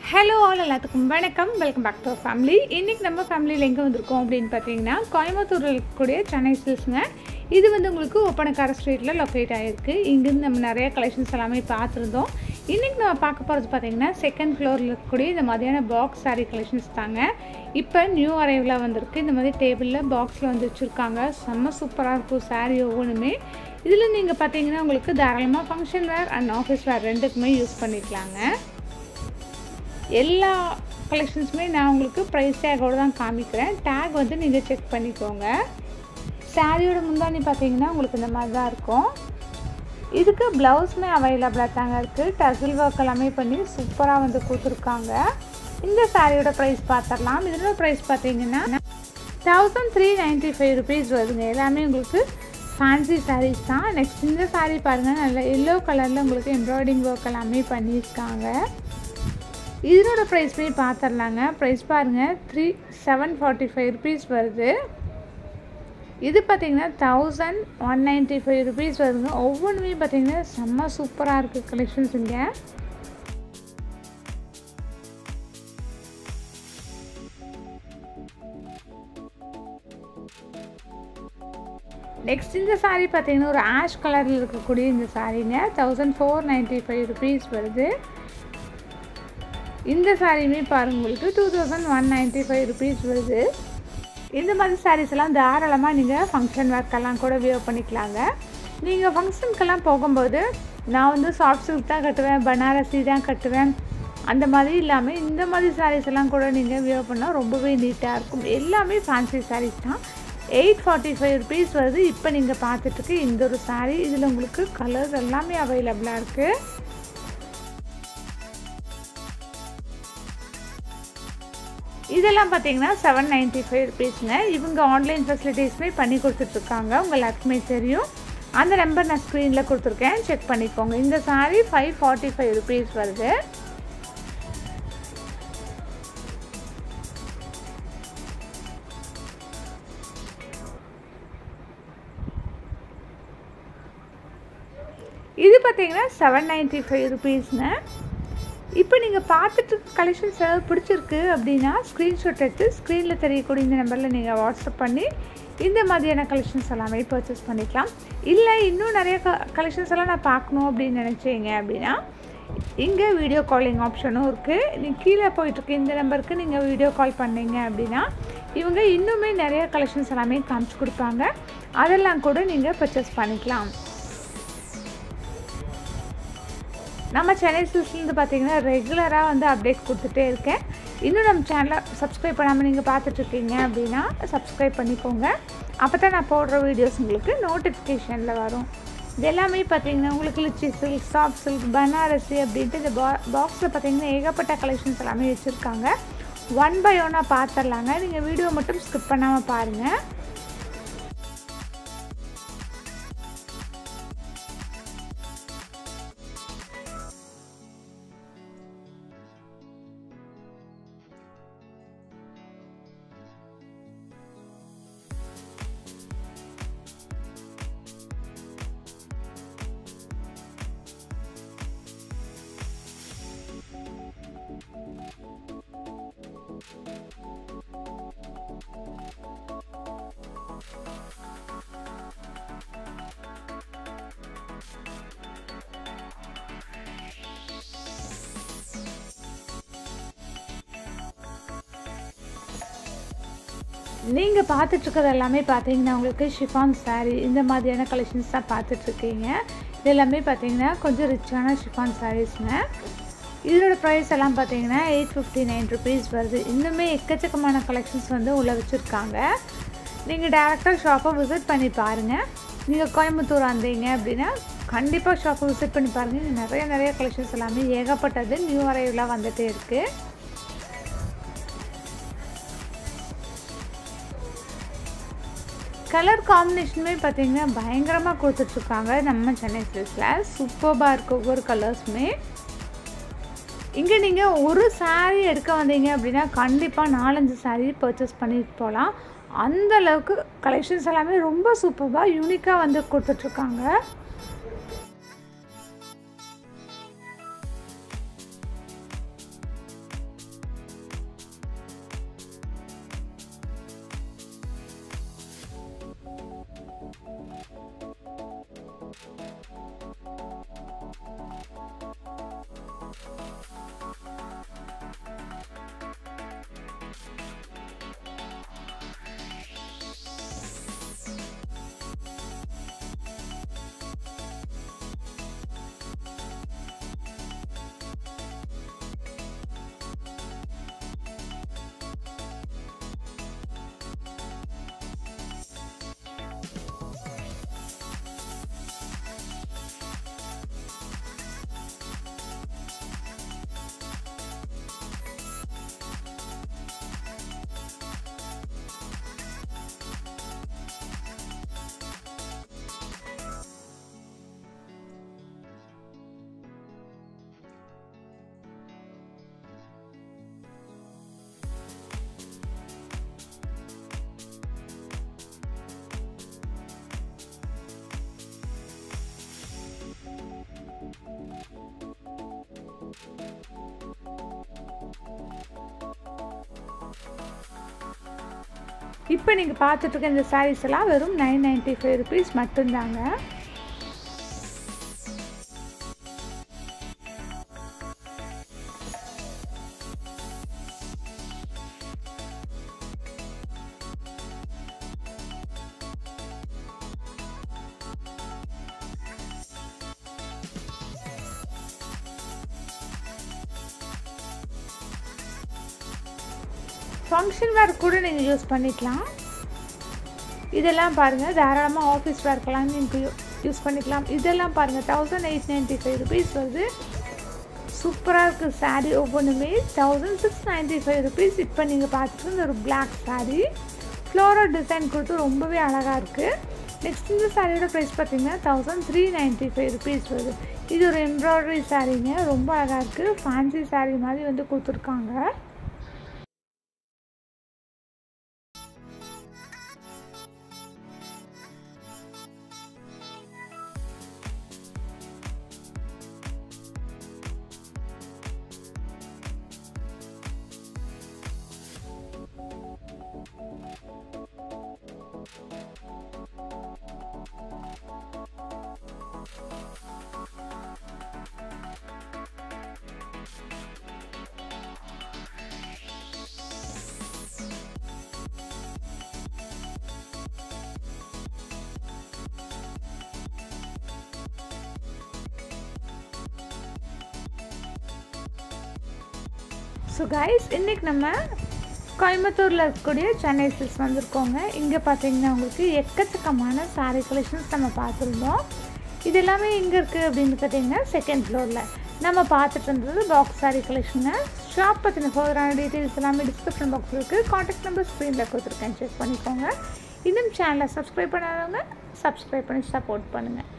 hello all எல்லாத்துக்கும் வணக்கம் welcome back to family இன்றைக்கி நம்ம ஃபேமிலியில் எங்கே வந்திருக்கோம் அப்படின்னு பார்த்தீங்கன்னா கோயம்புத்தூரில் இருக்கக்கூடிய சென்னை சில்ஸ்ங்க இது வந்து உங்களுக்கு ஒப்பனக்கார ஸ்ட்ரீட்டில் லொக்கேட் ஆகிருக்கு இங்கேருந்து நம்ம நிறைய கலெக்ஷன்ஸ் எல்லாமே பார்த்துருந்தோம் இன்றைக்கி நம்ம பார்க்க போகிறது பார்த்தீங்கன்னா செகண்ட் ஃப்ளோரில் இருக்கக்கூடிய இந்த மாதிரியான பாக்ஸ் saree கலெக்ஷன்ஸ் தாங்க இப்போ நியூ அரைவில் வந்திருக்கு இந்த மாதிரி டேபிளில் பாக்ஸில் வந்து வச்சுருக்காங்க செம்ம சூப்பராக இருக்கும் saree ஒவ்வொன்றுமே இதில் நீங்கள் பார்த்தீங்கன்னா உங்களுக்கு தாராளமாக function wear and office wear ரெண்டுக்குமே யூஸ் பண்ணிக்கலாங்க எல்லா கலெக்ஷன்ஸுமே நான் உங்களுக்கு ப்ரைஸ் டேக்கோடு தான் காமிக்கிறேன் டேக் வந்து நீங்கள் செக் பண்ணிக்கோங்க சாரியோட முந்தானி பார்த்தீங்கன்னா உங்களுக்கு இந்த மாதிரி தான் இருக்கும் இதுக்கு ப்ளவுஸுமே அவைலபிளாக தாங்க இருக்குது டசில் ஒர்க் எல்லாமே பண்ணி சூப்பராக வந்து கொடுத்துருக்காங்க இந்த சாரியோட ப்ரைஸ் பார்த்துடலாம் இதோட ப்ரைஸ் பார்த்தீங்கன்னா thousand three ninety five rupees வருதுங்க எல்லாமே உங்களுக்கு ஃபேன்சி சாரீஸ் தான் நெக்ஸ்ட் இந்த சாரீ பாருங்கள் நல்ல எல்லோ கலரில் உங்களுக்கு எம்ப்ராய்டிங் ஒர்க் எல்லாமே பண்ணியிருக்காங்க இதனோட ப்ரைஸ்மே பார்த்துடலாங்க ப்ரைஸ் பாருங்கள் three seven forty five rupees வருது இது பார்த்தீங்கன்னா thousand one ninety five rupees வருதுங்க ஒவ்வொன்றுமே பார்த்தீங்கன்னா செம்ம சூப்பராக இருக்குது கலெக்ஷன்ஸ் இங்கே நெக்ஸ்ட் இந்த சாரீ பார்த்தீங்கன்னா ஒரு ஆஷ் கலரில் இருக்கக்கூடிய இந்த சாரீங்க thousand four ninety five rupees வருது இந்த சாரியுமே பாருங்க உங்களுக்கு two thousand one ninety five rupees வருது இந்த மாதிரி சாரீஸ் எல்லாம் தாராளமாக நீங்கள் ஃபங்க்ஷன் ஒர்க்கெல்லாம் கூட வியர் பண்ணிக்கலாங்க நீங்கள் ஃபங்க்ஷனுக்கெல்லாம் போகும்போது நான் வந்து சாஃப்ட் சில்க் தான் கட்டுவேன் பனாரசி தான் கட்டுவேன் அந்த மாதிரி இல்லாமல் இந்த மாதிரி சாரீஸ் எல்லாம் கூட நீங்கள் வியர் பண்ணால் ரொம்பவே நீட்டாக இருக்கும் எல்லாமே ஃபேன்சி சாரீஸ் தான் எயிட் ஃபார்ட்டி ஃபைவ் ருபீஸ் வருது இப்போ நீங்கள் பார்த்துட்ருக்கு இந்த ஒரு சாரீ இதில் உங்களுக்கு கலர்ஸ் எல்லாமே அவைலபிளாக இருக்குது இதெல்லாம் பார்த்தீங்கன்னா செவன் நைன்ட்டி ஃபைவ் ருபீஸுங்க இவங்க ஆன்லைன் ஃபெசிலிட்டிஸுமே பண்ணி கொடுத்துட்ருக்காங்க உங்கள் எல்லாத்துக்குமே தெரியும் அந்த நம்பர் நான் ஸ்க்ரீனில் கொடுத்துருக்கேன் செக் பண்ணிக்கோங்க இந்த sari five forty five rupees வருது இது பார்த்தீங்கன்னா செவன் நைன்ட்டி ஃபைவ் ருபீஸ்ங்க இப்போ நீங்கள் பார்த்துட்டு கலெக்ஷன்ஸ் ஏதாவது பிடிச்சிருக்கு அப்படின்னா ஸ்க்ரீன்ஷாட் எடுத்து ஸ்க்ரீனில் தெரியக்கூடிய இந்த நம்பரில் நீங்கள் வாட்ஸ்அப் பண்ணி இந்த மாதிரியான கலெக்ஷன்ஸ் எல்லாமே பர்ச்சேஸ் பண்ணிக்கலாம் இல்லை இன்னும் நிறைய க கலெக்ஷன்ஸ் எல்லாம் நான் பார்க்கணும் அப்படின்னு நினச்சிங்க அப்படின்னா இங்கே வீடியோ காலிங் ஆப்ஷனும் இருக்குது நீ கீழே போயிட்டுருக்கு இந்த நம்பருக்கு நீங்கள் வீடியோ கால் பண்ணீங்க அப்படின்னா இவங்க இன்னுமே நிறைய கலெக்ஷன்ஸ் எல்லாமே காமிச்சு கொடுப்பாங்க அதெல்லாம் கூட நீங்கள் பர்ச்சேஸ் பண்ணிக்கலாம் நம்ம சென்னை சில்ஸ்லேருந்து பார்த்தீங்கன்னா ரெகுலராக வந்து அப்டேட் கொடுத்துட்டே இருக்கேன் இன்னும் நம்ம சேனலை சப்ஸ்கிரைப் பண்ணாமல் நீங்கள் பார்த்துட்ருக்கீங்க அப்படின்னா சப்ஸ்கிரைப் பண்ணிக்கோங்க அப்போ தான் நான் போடுற வீடியோஸ் உங்களுக்கு நோட்டிஃபிகேஷனில் வரும் இது எல்லாமே பார்த்தீங்கன்னா உங்களுக்கு lychee silk soft silk Banarasi அப்படின்ட்டு இந்த பா பாக்ஸில் பார்த்தீங்கன்னா ஏகப்பட்ட கலெக்ஷன்ஸ் எல்லாமே வச்சுருக்காங்க ஒன் பை ஒன்னாக பார்த்துடலாங்க நீங்கள் வீடியோ மட்டும் ஸ்கிப் பண்ணாமல் பாருங்கள் நீங்கள் பார்த்துட்ருக்கிறது எல்லாமே பார்த்தீங்கன்னா உங்களுக்கு ஷிஃபான் சாரீ இந்த மாதிரியான கலெக்ஷன்ஸ் தான் பார்த்துட்ருக்கீங்க இது எல்லாமே பார்த்தீங்கன்னா கொஞ்சம் ரிச்சான ஷிஃபான் சாரீஸுங்க இதோட ப்ரைஸ் எல்லாம் பார்த்தீங்கன்னா எயிட் ஃபிஃப்டி நைன் ருபீஸ் வருது இன்னுமே எக்கச்சக்கமான கலெக்ஷன்ஸ் வந்து உள்ளே வச்சுருக்காங்க நீங்கள் டேரெக்டாக ஷாப்பை விசிட் பண்ணி பாருங்கள் நீங்கள் கோயம்புத்தூர் வந்தீங்க அப்படின்னா கண்டிப்பாக ஷாப்பை விசிட் பண்ணி பாருங்கள் நிறைய நிறைய கலெக்ஷன்ஸ் எல்லாமே ஏகப்பட்டது நியூ அரைவ்லாம் வந்துகிட்டே இருக்குது கலர் காம்பினேஷனுமே பார்த்தீங்கன்னா பயங்கரமாக கொடுத்துட்ருக்காங்க நம்ம சென்னை சில்ஸில் சூப்பர்பாக இருக்குது ஒவ்வொரு கலர்ஸுமே இங்கே நீங்கள் ஒரு சாரீ எடுக்க வந்தீங்க அப்படின்னா கண்டிப்பாக நாலஞ்சு சாரீ பர்ச்சேஸ் பண்ணிட்டு போகலாம் அந்த அளவுக்கு கலெக்ஷன்ஸ் எல்லாமே ரொம்ப சூப்பராக யூனிக்காக வந்து கொடுத்துட்ருக்காங்க இப்போ நீங்கள் பார்த்துட்ருக்க இந்த சாரீஸ் எல்லாம் வெறும் நைன் நைன்ட்டி ஃபைவ் ருபீஸ் மட்டும்தாங்க ஃபங்க்ஷன் வேர் கூட நீங்கள் யூஸ் பண்ணிக்கலாம் இதெல்லாம் பாருங்கள் தாராளமாக ஆஃபீஸ் வேர்க்கெல்லாம் நீங்கள் யூஸ் பண்ணிக்கலாம் இதெல்லாம் பாருங்கள் thousand eight ninety five rupees வருது சூப்பராக இருக்குது சாரீ ஒவ்வொன்றுமே thousand six ninety five rupees இப்போ நீங்கள் பார்த்துட்டு இந்த ஒரு பிளாக் சாரீ ஃப்ளோரல் டிசைன் கொடுத்து ரொம்பவே அழகாக இருக்குது நெக்ஸ்ட் இந்த சாரியோட ப்ரைஸ் பார்த்தீங்கன்னா thousand three ninety five rupees வருது இது ஒரு எம்ப்ராய்டரி சாரீங்க ரொம்ப அழகாக இருக்குது ஃபேன்சி சாரீ மாதிரி வந்து கொடுத்துருக்காங்க ஸோ கைஸ் இன்றைக்கி நம்ம கோயம்புத்தூரில் இருக்கக்கூடிய சென்னை சில்ஸ் வந்திருக்கோங்க இங்கே பார்த்தீங்கன்னா உங்களுக்கு எக்கச்சக்கமான சாரீ கலெக்ஷன்ஸ் நம்ம பார்த்துருந்தோம் இது எல்லாமே எங்கே இருக்குது அப்படின்னு பார்த்தீங்கன்னா செகண்ட் ஃப்ளோரில் நம்ம பார்த்துட்டு இருந்தது பாக்ஸ் சாரீ கலெக்ஷனை ஷாப் பற்றின ஃபோதரான டீட்டெயில்ஸ் எல்லாமே டிஸ்கிரிப்ஷன் பாக்ஸில் இருக்குது காண்டாக்ட் நம்பர் ஸ்க்ரீனில் கொடுத்துருக்கேன் செக் பண்ணிக்கோங்க இன்னும் சேனலை சப்ஸ்கிரைப் பண்ணாதவங்க சப்ஸ்கிரைப் பண்ணி சப்போர்ட் பண்ணுங்கள்